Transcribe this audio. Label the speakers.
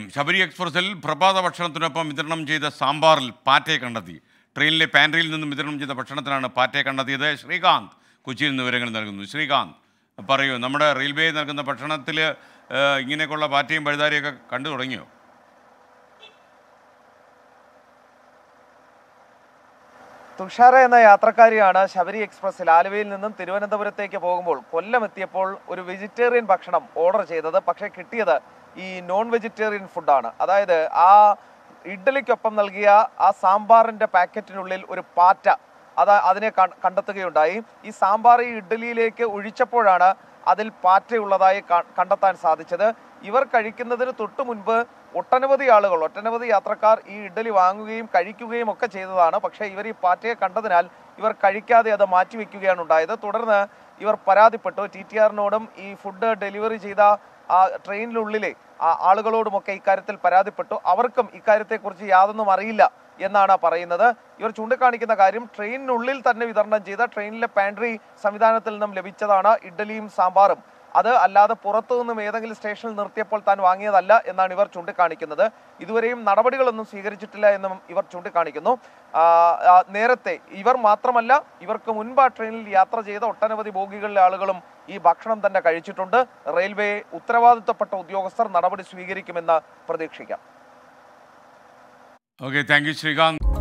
Speaker 1: ശബരി എക്സ്പ്രസിൽ പ്രഭാത ഭക്ഷണത്തിനൊപ്പം വിതരണം ചെയ്ത സാമ്പാറിൽ പാറ്റയെ കണ്ടെത്തി ട്രെയിനിലെ പാൻട്രിയിൽ നിന്നും വിതരണം ചെയ്ത ഭക്ഷണത്തിനാണ് പാറ്റയെ കണ്ടെത്തിയത് ശ്രീകാന്ത് കൊച്ചിയിൽ നിന്ന് വിവരങ്ങൾ നൽകുന്നു ശ്രീകാന്ത് പറയൂ നമ്മുടെ റെയിൽവേ നൽകുന്ന ഭക്ഷണത്തിൽ ഇങ്ങനെയൊക്കെയുള്ള പാറ്റയും പഴുതാരിയൊക്കെ കണ്ടു തുടങ്ങിയോ
Speaker 2: തുഷാര എന്ന യാത്രക്കാരിയാണ് ശബരി എക്സ്പ്രസ്സിൽ ആലുവയിൽ നിന്നും തിരുവനന്തപുരത്തേക്ക് പോകുമ്പോൾ കൊല്ലം എത്തിയപ്പോൾ ഒരു വെജിറ്റേറിയൻ ഭക്ഷണം ഓർഡർ ചെയ്തത് പക്ഷേ കിട്ടിയത് ഈ നോൺ വെജിറ്റേറിയൻ ഫുഡാണ് അതായത് ആ ഇഡ്ഡലിക്കൊപ്പം നൽകിയ ആ സാമ്പാറിന്റെ പാക്കറ്റിനുള്ളിൽ ഒരു പാറ്റ അത് അതിനെ കൺ- കണ്ടെത്തുകയുണ്ടായി ഈ സാമ്പാർ ഈ ഇഡ്ഡലിയിലേക്ക് ഒഴിച്ചപ്പോഴാണ് അതിൽ പാറ്റയുള്ളതായി ക- കണ്ടെത്താൻ സാധിച്ചത് ഇവർ കഴിക്കുന്നതിന് തൊട്ടു മുൻപ് ഒട്ടനവധി ആളുകൾ ഒട്ടനവധി യാത്രക്കാർ ഈ ഇഡ്ഡലി വാങ്ങുകയും കഴിക്കുകയും ഒക്കെ ചെയ്തതാണ് പക്ഷേ ഇവർ ഈ പാറ്റയെ കണ്ടതിനാൽ ഇവർ കഴിക്കാതെ അത് മാറ്റിവെക്കുകയാണ് ഉണ്ടായത് തുടർന്ന് ഇവർ പരാതിപ്പെട്ടു ടി ടി ആറിനോടും ഈ ഫുഡ് ഡെലിവറി ചെയ്ത ആ ട്രെയിനിനുള്ളിലെ ആ ആളുകളോടുമൊക്കെ ഇക്കാര്യത്തിൽ പരാതിപ്പെട്ടു അവർക്കും ഇക്കാര്യത്തെക്കുറിച്ച് യാതൊന്നും അറിയില്ല എന്നാണ് പറയുന്നത് ഇവർ ചൂണ്ടിക്കാണിക്കുന്ന കാര്യം ട്രെയിനിനുള്ളിൽ തന്നെ വിതരണം ചെയ്ത ട്രെയിനിലെ പാൻട്രി സംവിധാനത്തിൽ നിന്നും ലഭിച്ചതാണ് ഇഡ്ഡലിയും സാമ്പാറും അത് അല്ലാതെ പുറത്തു നിന്നും ഏതെങ്കിലും സ്റ്റേഷനിൽ നിർത്തിയപ്പോൾ താൻ വാങ്ങിയതല്ല എന്നാണ് ഇവർ ചൂണ്ടിക്കാണിക്കുന്നത് ഇതുവരെയും നടപടികളൊന്നും സ്വീകരിച്ചിട്ടില്ല എന്നും ഇവർ ചൂണ്ടിക്കാണിക്കുന്നു ആ, ആ, നേരത്തെ ഇവർ മാത്രമല്ല ഇവർക്ക് മുൻപ് ആ ട്രെയിനിൽ യാത്ര ചെയ്ത ഒട്ടനവധി ബോഗികളിലെ ആളുകളും ഈ ഭക്ഷണം തന്നെ കഴിച്ചിട്ടുണ്ട് റെയിൽവേ ഉത്തരവാദിത്തപ്പെട്ട ഉദ്യോഗസ്ഥർ നടപടി സ്വീകരിക്കുമെന്ന് പ്രതീക്ഷിക്കാം
Speaker 1: ഓക്കെ താങ്ക് യു ശ്രീകാന്ത്